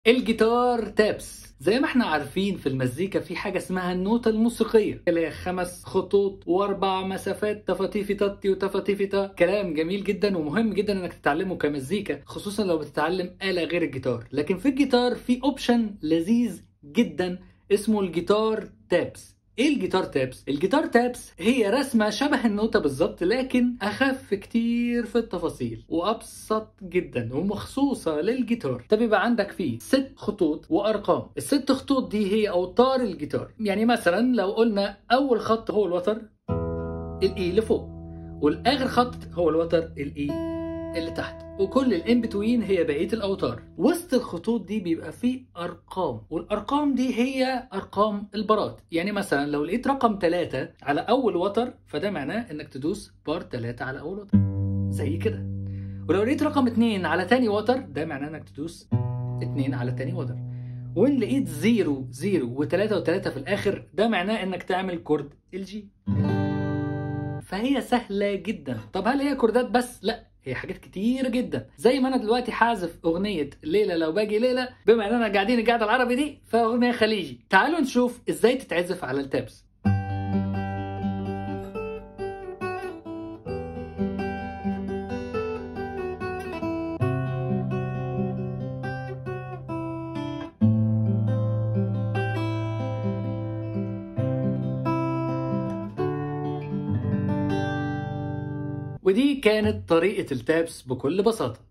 الجيتار تابس زي ما احنا عارفين في المزيكا في حاجة اسمها النوتة الموسيقية اللي هي خمس خطوط واربع مسافات تفاتيفي تاتي وتفاتيفي تا كلام جميل جدا ومهم جدا انك تتعلمه كمزيكا خصوصا لو بتتعلم آلة غير الجيتار لكن في الجيتار في اوبشن لذيذ جدا اسمه الجيتار تابس ايه الجيتار تابس؟ الجيتار تابس هي رسمة شبه النوتة بالظبط لكن اخف كتير في التفاصيل وابسط جدا ومخصوصة للجيتار ده بيبقى عندك فيه ست خطوط وارقام الست خطوط دي هي اوتار الجيتار يعني مثلا لو قلنا اول خط هو الوتر الاي لفوق والاخر خط هو الوتر الاي اللي تحت وكل الان بتوين هي بقيه الاوتار وسط الخطوط دي بيبقى فيه ارقام والارقام دي هي ارقام البارات يعني مثلا لو لقيت رقم 3 على اول وتر فده معناه انك تدوس بار 3 على اول وتر زي كده ولو لقيت رقم 2 على تاني وتر ده معناه انك تدوس 2 على تاني وتر وان لقيت 0 0 و3 و3 في الاخر ده معناه انك تعمل كورد الجي فهي سهله جدا طب هل هي كوردات بس لا هي حاجات كتير جدا زي ما انا دلوقتي حازف اغنيه ليله لو باجي ليله بما اننا قاعدين القعده العربي دي فاغنيه خليجي تعالوا نشوف ازاي تتعزف على التابس ودي كانت طريقة التابس بكل بساطة